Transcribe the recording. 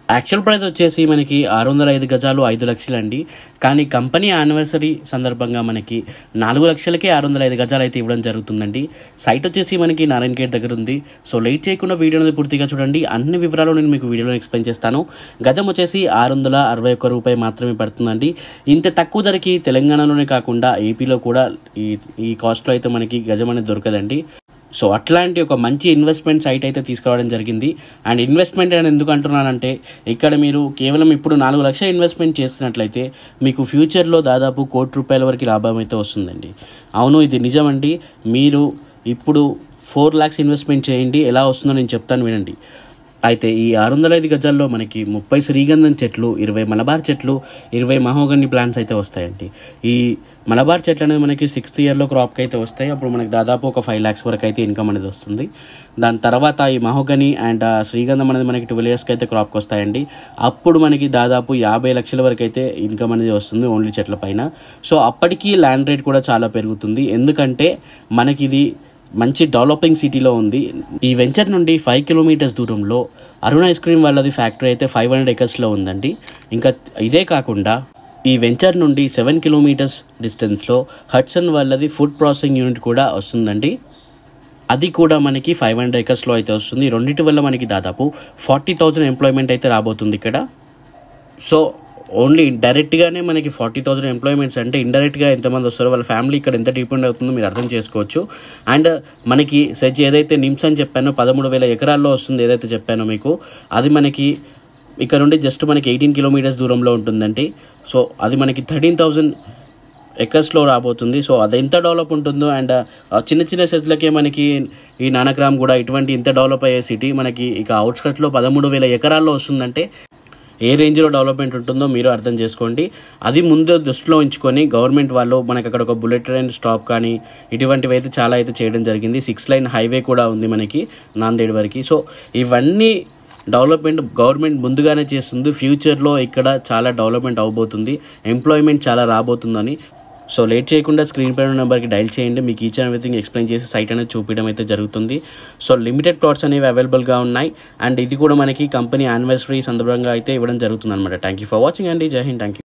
actual price వచ్చేసి మనకి ఆరు వందల ఐదు గజాలు ఐదు లక్షలు అండి కానీ కంపెనీ యానివర్సరీ సందర్భంగా మనకి నాలుగు లక్షలకే ఆరు వందల ఐదు గజాలు అయితే ఇవ్వడం జరుగుతుందండి సైట్ వచ్చేసి మనకి నారాయణ గేట్ దగ్గర ఉంది సో లేట్ చేయకుండా వీడియోని పూర్తిగా చూడండి అన్ని వివరాలు నేను మీకు వీడియోలో ఎక్స్ప్లెయిన్ చేస్తాను గజం వచ్చేసి ఆరు వందల అరవై ఒక్క రూపాయి మాత్రమే పడుతుందండి ఇంత తక్కువ ధరకి తెలంగాణలోనే కాకుండా ఏపీలో కూడా ఈ ఈ కాస్ట్లో అయితే మనకి గజం అనేది దొరకదండి సో అట్లాంటి ఒక మంచి ఇన్వెస్ట్మెంట్ సైట్ అయితే తీసుకురావడం జరిగింది అండ్ ఇన్వెస్ట్మెంట్ అని ఎందుకు అంటున్నానంటే ఇక్కడ మీరు కేవలం ఇప్పుడు నాలుగు లక్షల ఇన్వెస్ట్మెంట్ చేసినట్లయితే మీకు ఫ్యూచర్లో దాదాపు కోటి రూపాయల వరకు లాభం అయితే వస్తుందండి అవును ఇది నిజమండి మీరు ఇప్పుడు ఫోర్ ల్యాక్స్ ఇన్వెస్ట్మెంట్ చేయండి ఎలా వస్తుందో నేను చెప్తాను వినండి అయితే ఈ ఆరు వందల ఐదు గజాల్లో మనకి ముప్పై శ్రీగంధం చెట్లు ఇరవై మలబార్ చెట్లు ఇరవై మహోగని ప్లాంట్స్ అయితే వస్తాయండి ఈ మలబార్ చెట్లు అనేది మనకి సిక్స్త్ ఇయర్లో క్రాప్కి అయితే వస్తాయి అప్పుడు మనకి దాదాపు ఒక ఫైవ్ ల్యాక్స్ వరకు అయితే ఇన్కమ్ అనేది వస్తుంది దాని తర్వాత ఈ మహోగని అండ్ ఆ శ్రీగంధం అనేది మనకి ట్వెల్వ్ ఇయర్స్కి అయితే క్రాప్కి వస్తాయండి అప్పుడు మనకి దాదాపు యాభై లక్షల వరకు అయితే ఇన్కమ్ అనేది వస్తుంది ఓన్లీ చెట్ల పైన సో అప్పటికి ల్యాండ్ రేట్ కూడా చాలా పెరుగుతుంది ఎందుకంటే మనకి ఇది మంచి డెవలపింగ్ సిటీలో ఉంది ఈ వెంచర్ నుండి ఫైవ్ కిలోమీటర్స్ దూరంలో అరుణ ఐస్ క్రీమ్ వాళ్ళది ఫ్యాక్టరీ అయితే ఫైవ్ హండ్రెడ్ ఎకర్స్లో ఉందండి ఇంకా ఇదే కాకుండా ఈ వెంచర్ నుండి సెవెన్ కిలోమీటర్స్ డిస్టెన్స్లో హడ్సన్ వాళ్ళది ఫుడ్ ప్రాసెసింగ్ యూనిట్ కూడా వస్తుందండి అది కూడా మనకి ఫైవ్ హండ్రెడ్ ఎకర్స్లో అయితే వస్తుంది రెండింటి వల్ల మనకి దాదాపు ఫార్టీ థౌజండ్ ఎంప్లాయ్మెంట్ అయితే రాబోతుంది ఇక్కడ సో ఓన్లీ డైరెక్ట్గానే మనకి ఫార్టీ థౌసండ్ ఎంప్లాయ్మెంట్స్ అంటే ఇండైరెక్ట్గా ఎంతమంది వస్తారో వాళ్ళ ఫ్యామిలీ ఇక్కడ ఎంత డిపెండ్ అవుతుందో మీరు అర్థం చేసుకోవచ్చు అండ్ మనకి సెజ్ ఏదైతే నిమ్స్ అని చెప్పానో పదమూడు వేల ఎకరాల్లో వస్తుంది ఏదైతే చెప్పానో మీకు అది మనకి ఇక్కడ నుండి జస్ట్ మనకి ఎయిటీన్ కిలోమీటర్స్ దూరంలో ఉంటుందండి సో అది మనకి థర్టీన్ థౌజండ్ ఎకర్స్లో రాబోతుంది సో అది ఎంత డెవలప్ ఉంటుందో అండ్ ఆ చిన్న చిన్న సెజ్లకే మనకి ఈ నానక్రామ్ కూడా ఇటువంటి ఇంత డెవలప్ అయ్యే సిటీ మనకి ఇక అవుట్స్కట్లో పదమూడు వేల ఎకరాల్లో వస్తుందంటే ఏ రేంజ్లో డెవలప్మెంట్ ఉంటుందో మీరు అర్థం చేసుకోండి అది ముందు దృష్టిలో ఉంచుకొని గవర్నమెంట్ వాళ్ళు మనకి అక్కడ ఒక బుల్లెట్ ట్రైన్ స్టాప్ కానీ ఇటువంటివి అయితే చాలా అయితే చేయడం జరిగింది సిక్స్ లైన్ హైవే కూడా ఉంది మనకి నాందేడ్ వరకు సో ఇవన్నీ డెవలప్మెంట్ గవర్నమెంట్ ముందుగానే చేస్తుంది ఫ్యూచర్లో ఇక్కడ చాలా డెవలప్మెంట్ అవబోతుంది ఎంప్లాయ్మెంట్ చాలా రాబోతుందని సో లేట్ చేయకుండా స్క్రీన్ పైన నెంబర్కి డైల్ చేయండి మీకు ఈచ్ అండ్ ఎవ్రీథింగ్ ఎక్స్ప్లెయిన్ చేసి సైట్ అనేది చూపించడం అయితే జరుగుతుంది సో లిమిటెడ్ ప్లాట్స్ అనేవి అవైలబుల్గా ఉన్నాయి అండ్ ఇది కూడా మనకి కంపెనీ యానివర్సరీ సందర్భంగా అయితే ఇవ్వడం జరుగుతుంది అనమాట థ్యాంక్ యూ ఫర్ వాచింగ్ అండి జై హింద్ థ్యాంక్ యూ